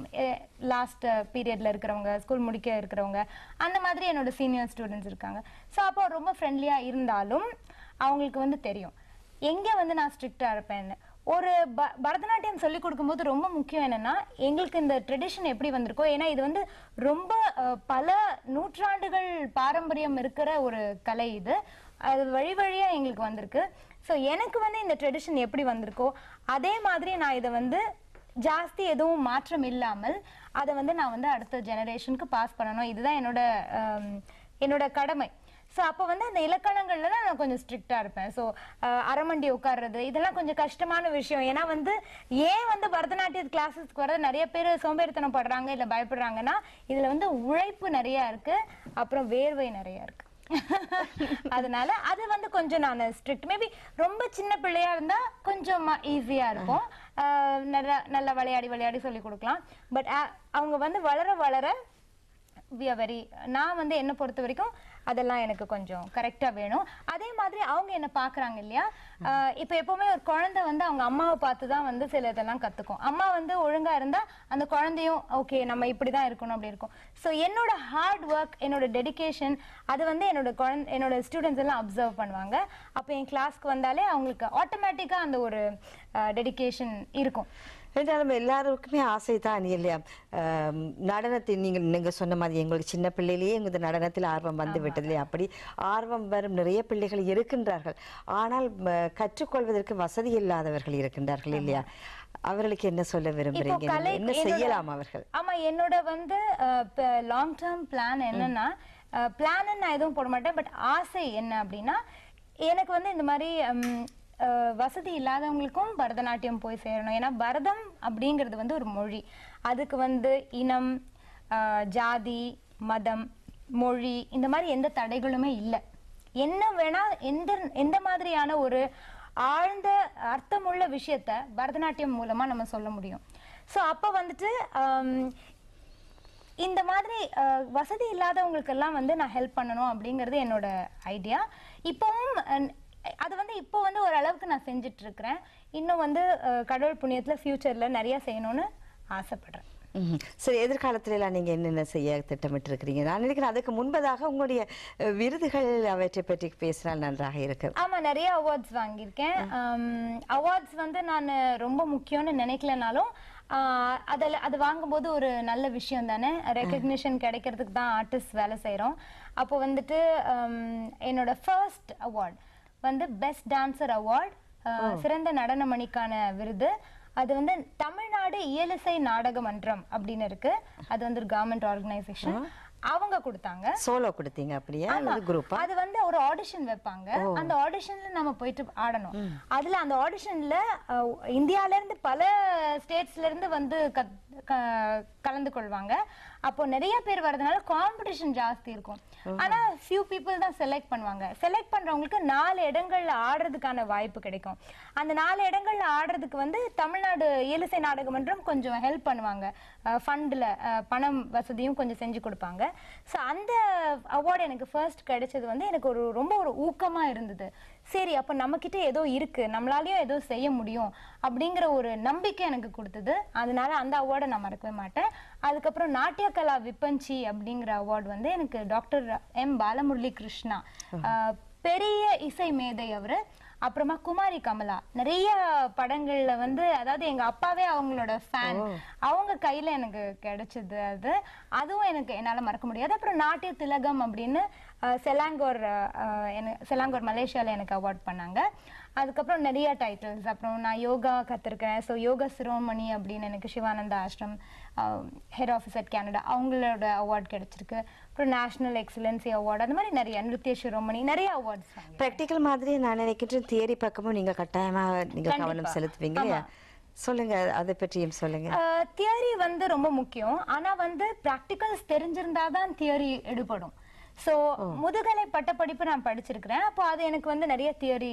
லாஸ்ட் பீரியட்ல இருக்கிறவங்க ஸ்கூல் முடிக்க இருக்கிறவங்க அந்த மாதிரி என்னோட சீனியர் ஸ்டூடெண்ட்ஸ் இருக்காங்க ஸோ அப்போ ரொம்ப ஃப்ரெண்ட்லியா இருந்தாலும் அவங்களுக்கு வந்து தெரியும் எங்க வந்து நான் ஸ்ட்ரிக்டா இருப்பேன்னு ஒரு ப- பரதநாட்டியம் சொல்லி கொடுக்கும்போது ரொம்ப முக்கியம் என்னன்னா எங்களுக்கு இந்த ட்ரெடிஷன் எப்படி வந்திருக்கோ ஏன்னா இது வந்து ரொம்ப அஹ், பல நூற்றாண்டுகள் பாரம்பரியம் இருக்கிற ஒரு கலை இது அது வழி வழியா எங்களுக்கு வந்திருக்கு ஸோ எனக்கு வந்து இந்த ட்ரெடிஷன் எப்படி வந்திருக்கோ அதே மாதிரி நான் இதை வந்து ஜாஸ்தி எதுவும் மாற்றம் இல்லாமல் அதை வந்து நான் வந்து அடுத்த ஜெனரேஷனுக்கு பாஸ் பண்ணணும் இதுதான் என்னோட ஹம், என்னோட கடமை ஸோ அப்போ வந்து அந்த இலக்கணங்கள்ல தான் நான் கொஞ்சம் ஸ்ட்ரிக்டா இருப்பேன் ஸோ அரமண்டி உட்கார்றது இதெல்லாம் கொஞ்சம் கஷ்டமான விஷயம் ஏன்னா வந்து ஏன் வந்து பரதநாட்டிய கிளாஸஸ்க்கு வர நிறைய பேர் சோம்பேறித்தனம் படுறாங்க இல்லை பயப்படுறாங்கன்னா இதுல வந்து உழைப்பு நிறைய இருக்கு அப்புறம் வேர்வை நிறைய இருக்கு அதனால அது வந்து கொஞ்சம் நான் ஸ்ட்ரிக்ட் மேபி ரொம்ப சின்ன பிள்ளையா இருந்தா கொஞ்சம் ஈஸியா இருக்கும் ஆஹ் நல்லா நல்லா விளையாடி விளையாடி சொல்லி கொடுக்கலாம் பட் அவங்க வந்து வளர வளர வி ஆர் வெரி நான் வந்து என்னை பொறுத்த வரைக்கும் அதெல்லாம் எனக்கு கொஞ்சம் கரெக்டா வேணும் அதே மாதிரி அவங்க என்ன பாக்குறாங்க இல்லையா ஆஹ் இப்ப எப்பவுமே ஒரு குழந்தை வந்து அவங்க அம்மாவை பார்த்து தான் வந்து சில இதெல்லாம் கத்துக்கும் அம்மா வந்து ஒழுங்கா இருந்தா அந்த குழந்தையும் ஓகே நம்ம இப்படிதான் இருக்கணும் அப்படி இருக்கும் ஸோ என்னோட ஹார்ட் ஒர்க் என்னோட டெடிகேஷன் அது வந்து என்னோட குழந்தை என்னோட ஸ்டூடெண்ட்ஸ் எல்லாம் அப்சர்வ் பண்ணுவாங்க அப்போ என் கிளாஸ்க்கு வந்தாலே அவங்களுக்கு ஆட்டோமேட்டிக்கா அந்த ஒரு டெடிகேஷன் இருக்கும் என்றாலும் எல்லாருக்குமே ஆசை தான் இல்லையா ஆம், நடனத்தில் நீங்கள் நீங்க சொன்ன மாதிரி எங்களுக்கு சின்ன பிள்ளையிலேயே இந்த நடனத்தில் ஆர்வம் வந்து விட்டது இல்லையா அப்படி ஆர்வம் வரும் நிறைய பிள்ளைகள் இருக்கின்றார்கள் ஆனால் ம, கற்றுக்கொள்வதற்கு வசதி இல்லாதவர்கள் இருக்கின்றார்கள் இல்லையா அவர்களுக்கு என்ன சொல்ல விரும்புறீங்க நீங்க? கலை- என்ன என்னோட- செய்யலாம் அவர்கள் ஆமா என்னோட வந்து லாங் டேர்ம் பிளான் என்னன்னா பிளான் நான் எதுவும் போட மாட்டேன் பட் ஆசை என்ன அப்படின்னா எனக்கு வந்து இந்த மாதிரி ஹம், அஹ், வசதி இல்லாதவங்களுக்கும் பரதநாட்டியம் போய் சேரணும் ஏன்னா பரதம் அப்படிங்கிறது வந்து ஒரு மொழி அதுக்கு வந்து இனம் அஹ், ஜாதி மதம் மொழி இந்த மாதிரி எந்த தடைகளுமே இல்லை என்ன வேணா எந்த எந்த மாதிரியான ஒரு ஆழ்ந்த அர்த்தமுள்ள விஷயத்த பரதநாட்டியம் மூலமா நம்ம சொல்ல முடியும் ஸோ அப்போ வந்துட்டு ஆம், இந்த மாதிரி அஹ், வசதி இல்லாதவங்களுக்கெல்லாம் வந்து நான் ஹெல்ப் பண்ணணும் அப்படிங்கிறது என்னோட ஐடியா இப்போவும் அஹ், அது வந்து இப்போ வந்து ஓரளவுக்கு நான் செஞ்சுட்டு இருக்கிறேன் இன்னும் வந்து அஹ், கடவுள் புண்ணியத்துல ஃபியூச்சர்ல நிறைய செய்யணும்னு ஆசைப்படுறேன் ம்ஹும். சரி எதிர்காலத்துல எல்லாம் நீங்க என்னென்ன செய்ய திட்டமிட்டு இருக்கிறீங்க நான் நினைக்கிறேன் அதுக்கு முன்பதாக உங்களுடைய அஹ், விருதுகள் அவற்றை பற்றி பேசினால் நன்றாக இருக்கு ஆமா நிறைய அவார்ட்ஸ் வாங்கியிருக்கேன் அவார்ட்ஸ் வந்து நான் ரொம்ப முக்கியம்னு நினைக்கலனாலும் ஆஹ் அதில் அது வாங்கும்போது ஒரு நல்ல விஷயம் தானே ரெக்கக்னிஷன் கிடைக்கிறதுக்கு தான் ஆர்டிஸ்ட் வேலை செய்கிறோம் அப்போ வந்துட்டு ஹம், என்னோட ஃபர்ஸ்ட் அவார்ட் வந்து பெஸ்ட் டான்சர் அவார்ட் சிறந்த நடன மணிக்கான விருது அது வந்து தமிழ்நாடு இயலிசை நாடக மன்றம் அப்படின்னு இருக்கு அது வந்து ஒரு கவர்மெண்ட் ஆர்கனைசேஷன் அவங்க கொடுத்தாங்க சோலோ கொடுத்தீங்க அப்படியா அல்லது குரூப்பா அது வந்து ஒரு ஆடிஷன் வைப்பாங்க அந்த ஆடிஷன்ல நம்ம போயிட்டு ஆடணும் அதுல அந்த ஆடிஷன்ல இந்தியால இருந்து பல ஸ்டேட்ஸ்ல இருந்து வந்து கத்- க- கலந்து கொள்வாங்க அப்போ நிறைய பேர் வரதுனால காம்படிஷன் ஜாஸ்தி இருக்கும் ஆனா ஃபியூ பீப்புள் தான் செலக்ட் பண்ணுவாங்க செலக்ட் பண்றவங்களுக்கு நாலு இடங்கள்ல ஆடுறதுக்கான வாய்ப்பு கிடைக்கும் அந்த நாலு இடங்கள்ல ஆடுறதுக்கு வந்து தமிழ்நாடு இயலிசை நாடக மன்றம் கொஞ்சம் ஹெல்ப் பண்ணுவாங்க ஃபண்டில் பணம் வசதியும் கொஞ்சம் செஞ்சு கொடுப்பாங்க ஸோ அந்த அவார்டு எனக்கு ஃபர்ஸ்ட் கிடைச்சது வந்து எனக்கு ஒரு ரொம்ப ஒரு ஊக்கமா இருந்தது சரி அப்போ நம்மக்கிட்ட ஏதோ இருக்கு நம்மளாலயும் ஏதோ செய்ய முடியும் அப்படிங்கிற ஒரு நம்பிக்கை எனக்கு கொடுத்தது அதனால அந்த அவார்டை நான் மறக்கவே மாட்டேன் அதுக்கப்புறம் நாட்டிய கலா விப்பஞ்சி அப்படிங்கிற அவார்டு வந்து எனக்கு டாக்டர் எம் பாலமுரளி கிருஷ்ணா அஹ், பெரிய இசை மேதை அவரு அப்புறமா குமாரி கமலா நிறைய படங்கள்ல வந்து அதாவது எங்க அப்பாவே அவங்களோட ஃபேன் அவங்க கையில எனக்கு கிடைச்சது அது அதுவும் எனக்கு என்னால மறக்க முடியாது அப்புறம் நாட்டிய திலகம் அப்படின்னு அஹ், செலாங்கோர் அஹ், எனக்கு செலாங்கோர் மலேசியால எனக்கு அவார்ட் பண்ணாங்க அதுக்கப்புறம் நிறைய டைட்டில்ஸ் அப்புறம் நான் யோகா கற்றுருக்கேன் ஸோ யோகா சிரோமணி அப்படின்னு எனக்கு Sivananda ashram head office at Canada அவங்களோட அவார்ட் கிடைச்சிருக்கு அப்புறம் நேஷனல் எக்ஸலன்சி அவார்டு அந்த மாதிரி நிறைய நிருத்திய சிரோமணி நிறைய அவார்ட்ஸ் வாங்கி ப்ராக்டிக்கல் மாதிரி நான் நினைக்கின்றேன் தியரி பக்கமும் நீங்க கட்டாயமா நீங்க கவனம் கண்டிப்பா. செலுத்துவீங்க இல்லையா சொல்லுங்க அதை பற்றியும் சொல்லுங்க தியரி வந்து ரொம்ப முக்கியம் ஆனா வந்து ப்ராக்டிகல்ஸ் தெரிஞ்சிருந்தா தான் தியரி எடுபடும் ஸோ முதுகலை பட்டப்படிப்பு நான் படிச்சிருக்கிறேன் அப்போ அது எனக்கு வந்து நிறைய தியரி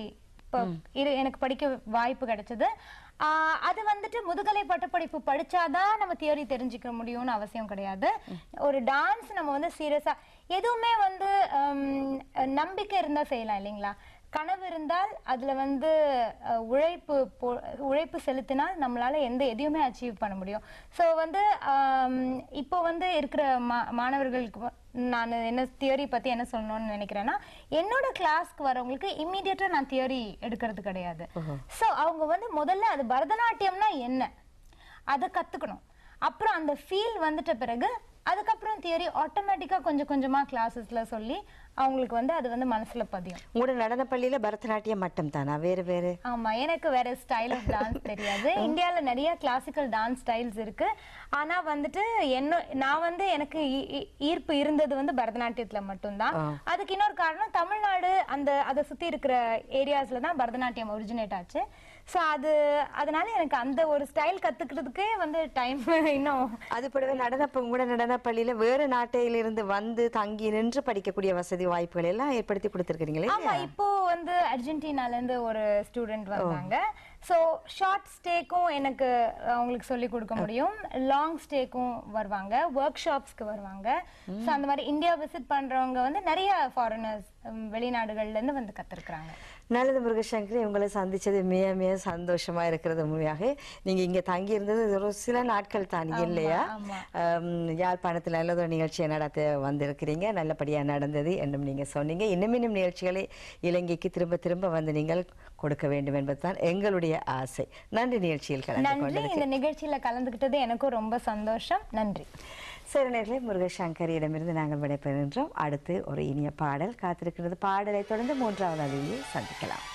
இது எனக்கு படிக்க வாய்ப்பு கிடைச்சது ஆஹ் அது வந்துட்டு முதுகலை பட்டப்படிப்பு படிச்சாதான் நம்ம தியரி தெரிஞ்சுக்க முடியும்னு அவசியம் கிடையாது ஒரு டான்ஸ் நம்ம வந்து சீரியஸா எதுவுமே வந்து ஹம், நம்பிக்கை இருந்தா செய்யலாம் இல்லைங்களா கனவு இருந்தால் அதுல வந்து அஹ், உழைப்பு போ- உழைப்பு செலுத்தினால் நம்மளால எந்த எதையுமே அச்சீவ் பண்ண முடியும் ஸோ வந்து ஆம், இப்போ வந்து இருக்கிற மா மாணவர்களுக்கு வ- நான் என்ன தியரி பத்தி என்ன சொல்லணும்னு நினைக்கிறேன்னா என்னோட கிளாஸ்க்கு வரவங்களுக்கு இம்மீடியட்டா நான் தியரி எடுக்கிறது கிடையாது ஸோ அவங்க வந்து முதல்ல அது பரதநாட்டியம்னா என்ன அதை கத்துக்கணும் அப்புறம் அந்த ஃபீல் வந்துட்ட பிறகு அதுக்கப்புறம் தியரி ஆட்டோமேட்டிக்கா கொஞ்சம் கொஞ்சமா கிளாஸஸ்ல சொல்லி அவங்களுக்கு வந்து அது வந்து மனசுல பதியும் உங்களோட நடன பள்ளியில பரதநாட்டியம் மட்டும் தானா வேறு வேறு ஆமா எனக்கு வேற ஸ்டைல் ஆஃப் டான்ஸ் தெரியாது இந்தியால நிறைய கிளாசிக்கல் டான்ஸ் ஸ்டைல்ஸ் இருக்கு ஆனா வந்துட்டு என்ன நான் வந்து எனக்கு ஈ- ஈ- ஈர்ப்பு இருந்தது வந்து பரதநாட்டியத்துல மட்டும்தான் அதுக்கு இன்னொரு காரணம் தமிழ்நாடு அந்த அதை சுத்தி இருக்கிற ஏரியாஸ்ல தான் பரதநாட்டியம் ஒரிஜினேட் ஆச்சு சோ அது அதனால எனக்கு அந்த ஒரு ஸ்டைல் கத்துக்கிறதுக்கே வந்து டைம் இன்னும் அது போலவே நடன ப- உங்களோட நடன பள்ளியில வேறு நாட்டிலிருந்து வந்து தங்கி நின்று படிக்கக்கூடிய வசதி வாய்ப்புகள் எல்லாம் ஏற்படுத்தி கொடுத்துருக்கீங்களே ஆமா இப்போ வந்து அர்ஜென்டினால இருந்து ஒரு ஸ்டூடெண்ட் வந்தாங்க சோ ஷார்ட் ஸ்டேக்கும் எனக்கு அவங்களுக்கு சொல்லி கொடுக்க முடியும் லாங் ஸ்டேக்கும் வருவாங்க ஒர்க் ஷாப்ஸ்க்கு வருவாங்க சோ அந்த மாதிரி இந்தியா விசிட் பண்றவங்க வந்து நிறைய ஃபாரினர்ஸ் வெளிநாடுகள்ல இருந்து வந்து கத்துருக்காங்க நல்லது முருகசங்கரி உங்களை சந்திச்சது மிக மிக சந்தோஷமா இருக்கிறது உண்மையாக நீங்க இங்க தங்கி இருந்தது ஒரு சில நாட்கள் தான் இல்லையா ஆமா. ஆம், யாழ்ப்பாணத்தில் நல்லதொரு நிகழ்ச்சியை நடத்த வந்திருக்கிறீங்க நல்லபடியா நடந்தது என்றும் நீங்க சொன்னீங்க இன்னும் இன்னும் நிகழ்ச்சிகளை இலங்கைக்கு திரும்ப திரும்ப வந்து நீங்கள் கொடுக்க வேண்டும் என்பதுதான் எங்களுடைய ஆசை நன்றி நிகழ்ச்சியில் கலந்து நன்றி கொண்டது இந்த நிகழ்ச்சியில கலந்துக்கிட்டது எனக்கும் ரொம்ப சந்தோஷம் நன்றி சரி நேர்களே முருகசங்கரியிடமிருந்து நாங்கள் விடைபெறுகின்றோம் அடுத்து ஒரு இனிய பாடல் காத்திருக்கிறது பாடலை தொடர்ந்து மூன்றாவது அதிதியை சந்திக்கலாம்